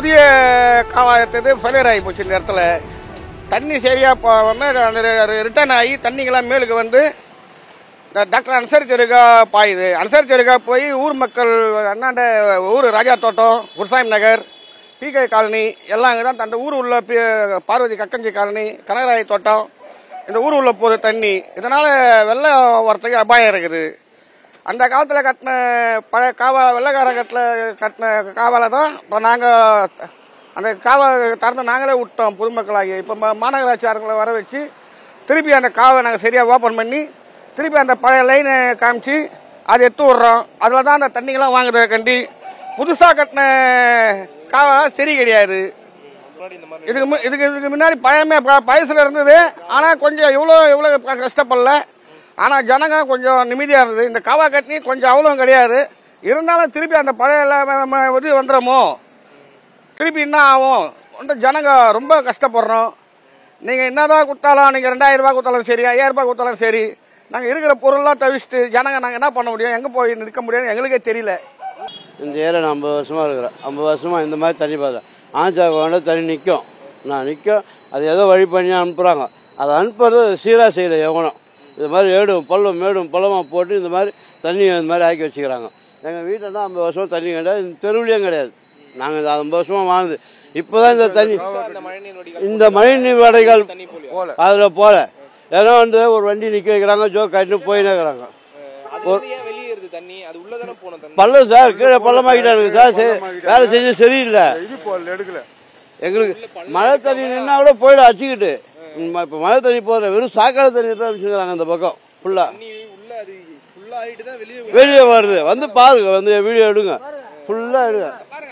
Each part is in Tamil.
புதிய காவாயத்தது ஃபெயிலியர் ஆகி போச்சு இந்த இடத்துல தண்ணி சரியாக போகாமல் ரிட்டர்ன் ஆகி தண்ணிங்கெல்லாம் மேலுக்கு வந்து இந்த டாக்டர் அன்சாரி தெருக்கா பாயுது அன்சாரி தெருக்கா போய் ஊர் மக்கள் அண்ணாண்ட ஊர் ராஜா தோட்டம் குருசாமி நகர் டிகே காலனி எல்லாம் இங்கே தான் அந்த ஊர் உள்ள பி- பார்வதி கக்கஞ்சி காலனி கனகராய தோட்டம் இந்த ஊர் உள்ள போகுது தண்ணி இதனால வெள்ளம் வரத்துக்கு அபாயம் இருக்குது அந்த காலத்தில் கட்டின பழைய காவா வெள்ளக்காரன் கட்டின கட்டின காவால தான் இப்போ நாங்கள் அந்த காவா திறந்து நாங்களே விட்டோம் பொதுமக்களாகி இப்போ மாநகராட்சியாரங்களை வர வச்சு திருப்பி அந்த காவை நாங்கள் சரியாக ஓப்பன் பண்ணி திருப்பி அந்த பழைய லைனை காமிச்சு அதை எடுத்து விட்றோம் அதில் தான் அந்த தண்ணிங்கெல்லாம் வாங்குறத கண்டி புதுசாக கட்டின காவா சரி கிடையாது இதுக்கு மு- இதுக்கு இதுக்கு முன்னாடி பயமே ப- பழசுல இருந்தது ஆனா கொஞ்சம் இவ்வளோ இவ்வளோ க- கஷ்டப்படல ஆனா ஜனங்க கொஞ்சம் நிம்மதியா இருந்தது இந்த காவா கட்னி கொஞ்சம் அவ்வளோ கிடையாது இருந்தாலும் திருப்பி அந்த பழைய ல- ம- ம- இது வந்துடுமோ திருப்பி என்ன ஆகும் வந்து ஜனங்க ரொம்ப கஷ்டப்படுறோம் நீங்க என்னதான் கொடுத்தாலும் நீங்க ரெண்டாயிரம் ரூபாய் கொடுத்தாலும் சரி ஐயாயிரம் ரூபாய் கொடுத்தாலும் சரி நாங்க இருக்கிற பொருள்லாம் தவிர்த்து ஜனங்க நாங்க என்ன பண்ண முடியும் எங்க போய் நிற்க முடியும் எங்களுக்கே தெரியல இந்த ஏரியா நான் ஐம்பது வருஷமா இருக்கிறேன் ஐம்பது வருஷமா இந்த மாதிரி தண்ணி பார்த்தேன் ஆஞ்சாக்கு வேண்ட தண்ணி நிற்கும் நான் நிற்கும் அது ஏதோ வழி பண்ணி அனுப்புகிறாங்க அதை அனுப்புறது சீராக செய்யல எவனும் இது மாதிரி ஏடும் பள்ளம் மேடும் பள்ளமாக போட்டு இந்த மாதிரி தண்ணி இந்த மாதிரி ஆக்கி வச்சுக்கிறாங்க எங்கள் வீட்டில் தான் ஐம்பது வருஷமா தண்ணி கிடையாது இந்த தெருவுலையும் கிடையாது நாங்கள் இந்த ஐம்பது வருஷமா வாழ்ந்து இப்போதான் இந்த தண்ணி இந்த மழைநீர் வடைகள் அதில் போல ஏதோ வந்து ஒரு வண்டி நிற்க வைக்கிறாங்க ஜோ கட்டின்னு போயின்னு இருக்கிறாங்க அது வந்து ஏன் வெளியேறுது தண்ணி அது உள்ளதானே போன தண்ணி பள்ளம் சார் கீழே பள்ளமாக்கிட்டானுங்க சார் சரி, வேலை செஞ்சு சரியில்லை இது போல் எடுக்கல எங்களுக்கு மழை தண்ணி நின்னா கூட போயிடும் அச்சுக்கிட்டு ம- இப்ப மழை தண்ணி போதும் வெறும் சாக்கடை தண்ணி தான் வச்சுக்கிறாங்க அந்த பக்கம் ஃபுல்லா தண்ணி உள்ள அது ஃபுல்லா ஆயிட்டு தான் வெளியே வெளியே வருது வந்து பாருங்க வந்து வீடியோ எடுங்க ஃபுல்லா எடுங்க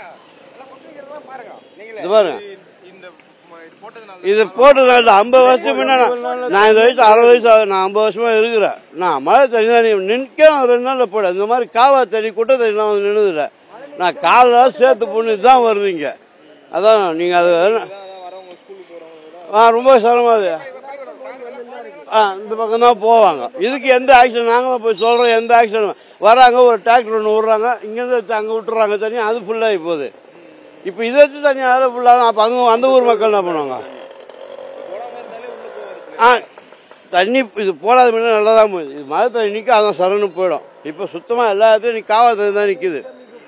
இது பாருங்க இந்த ம- இது போட்டதுனால இது போட்டதுனால ஐம்பது வருஷம் முன்ன நான் நான் இந்த வயசு அறுபது வயசு ஆகுது நான் ஐம்பது வருஷமா இருக்கிறேன் நான் மழை தண்ணி தான் நிற்க நான் ரெண்டு நாள்ல போட இந்த மாதிரி காவா தண்ணி குட்டை தண்ணிலாம் வந்து நின்றுதுல நான் காலைல சேர்த்து பொண்ணு தான் வருது இங்க அதான் நீங்க அது அதான் வரவங்க ஸ்கூலுக்கு போறவங்க ஆ ரொம்ப சிரமம் அது ஆ இந்த பக்கம் தான் போவாங்க இதுக்கு எந்த ஆக்ஷன் நாங்களும் போய் சொல்றோம் எந்த ஆக்ஷன் வராங்க ஒரு டிராக்டர் ஒன்று விடுறாங்க இங்கேருந்து அங்கே விட்டுறாங்க தண்ணி அது ஃபுல்லாகி போகுது இப்போ இதை வச்சு தண்ணி யாரும் ஃபுல்லாக அப்போ அங்கே அந்த ஊர் மக்கள் என்ன பண்ணுவாங்க ஆ தண்ணி இது போடாத முன்னாடி நல்லா தான் போகுது இது மழை தண்ணி நிற்க அதான் சரன்னு போயிடும் இப்போ சுத்தமாக எல்லா இடத்துலையும் நீ காவா தண்ணி தான் நிற்குது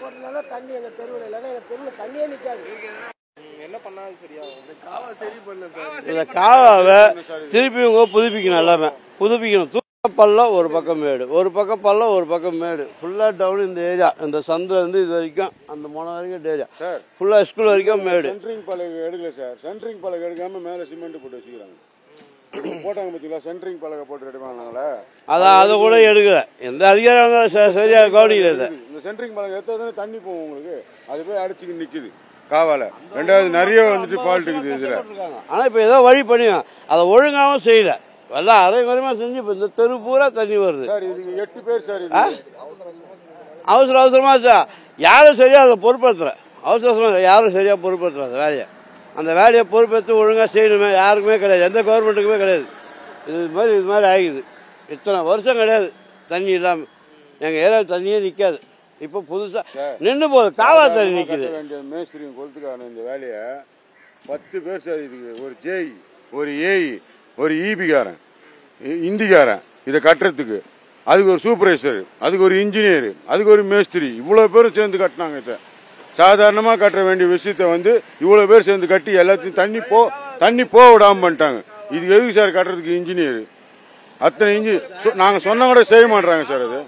என்ன பண்ணாது சரியாகும் இந்த காவாவை திருப்பி இவங்க புதுப்பிக்கணும் எல்லாமே புதுப்பிக்கணும் தூக்க பள்ளம் ஒரு பக்கம் மேடு ஒரு பக்கம் பள்ளம் ஒரு பக்கம் மேடு ஃபுல்லா டவுன் இந்த ஏரியா இந்த சந்தில இருந்து இது வரைக்கும் அந்த முனை வரைக்கும் இந்த ஏரியா சார் ஃபுல்லா ஸ்கூல் வரைக்கும் மேடு சென்ட்ரிங் பலகை எடுக்கல சார் சென்ட்ரிங் பலகை எடுக்காம மேல சிமெண்ட் போட்டு வச்சுக்கிறாங்க இப்ப போட்டாங்க பாத்தீங்களா சென்ட்ரிங் பலகை போட்டு ரெடி பண்ணாங்களே அதான் அதை கூட எடுக்கல எந்த அதிகாரம் வந்தாலும் ச- சரியா கவனிக்கல இதை இந்த சென்ட்ரிங் பலகை எடுத்தா தண்ணி போகும் உங்களுக்கு அது போய் அடிச்சுக்கிட்டு நிக்குது காவால ரெண்டாவது நிறைய வந்துட்டு ஃபால்ட் இருக்குது இதுல ஆனா இப்ப ஏதோ வழி பண்ணியும் அதை ஒழுங்காவும் செய்யல எல்லாம் அரை குறைமா செஞ்சு இப்ப இந்த தெரு பூரா தண்ணி வருது சார் இதுக்கு எட்டு பேர் சார் இது அவசர அவசரமா சார் யாரும் சரியா அதை பொறுப்பேற்றுற அவசர அவசரமா இல்லை. யாரும் சரியா பொறுப்பேற்றுற அந்த வேலையை அந்த வேலையை பொறுப்பேற்று ஒழுங்கா செய்யணுமே யாருக்குமே கிடையாது எந்த கவர்மெண்ட்டுக்குமே கிடையாது இது மாதிரி இது மாதிரி ஆகிடுது இத்தனை வருஷம் கிடையாது தண்ணி இல்லாம எங்க ஏரியா தண்ணியே நிக்காது இப்போ புதுசா நின்று போகுது காவா தண்ணி நிக்குது கட்ட வேண்டிய மேஸ்திரியும் கொளுத்துக்கான இந்த வேலையை பத்து பேர் சார் இதுக்கு ஒரு ஜேஇ ஒரு ஏஇ ஒரு ஈபிக்காரன் இந்திக்காரன் இதை கட்டுறதுக்கு அதுக்கு ஒரு சூப்பர்வைசர் அதுக்கு ஒரு இன்ஜினியர் அதுக்கு ஒரு மேஸ்திரி இவ்வளோ பேரும் சேர்ந்து கட்டினாங்க சார் சாதாரணமாக கட்ட வேண்டிய விஷயத்த வந்து இவ்வளோ பேர் சேர்ந்து கட்டி எல்லாத்தையும் தண்ணி போ தண்ணி போக விடாம பண்ணிட்டாங்க இது எதுக்கு சார் கட்டுறதுக்கு இன்ஜினியர் அத்தனை இன்ஜி நாங்கள் சொன்ன கூட செய்ய மாட்டாங்க சார் அது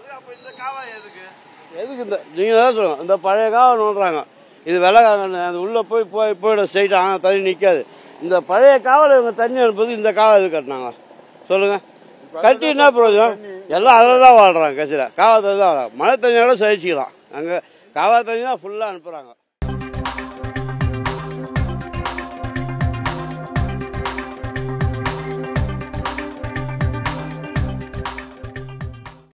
எதுக்கு இந்த நீங்க தான் சொல்லுங்க இந்த பழைய காவை நோண்டுறாங்க இது வெள்ளக்காரங்க அது உள்ள போய் போய் போயிடும் ஸ்ட்ரைட்டா தண்ணி நிக்காது இந்த பழைய காவல இவங்க தண்ணி அனுப்புறது இந்த காவை எது கட்டினாங்க சொல்லுங்க கட்டி என்ன பிரயோஜனம் எல்லாம் அதில் தான் வாழ்றாங்க கட்சியில் காவா தண்ணி தான் வாழ்றாங்க மழை தண்ணியோட சகிச்சுக்கலாம் அங்கே காவா தண்ணி தான் ஃபுல்லாக அனுப்புறாங்க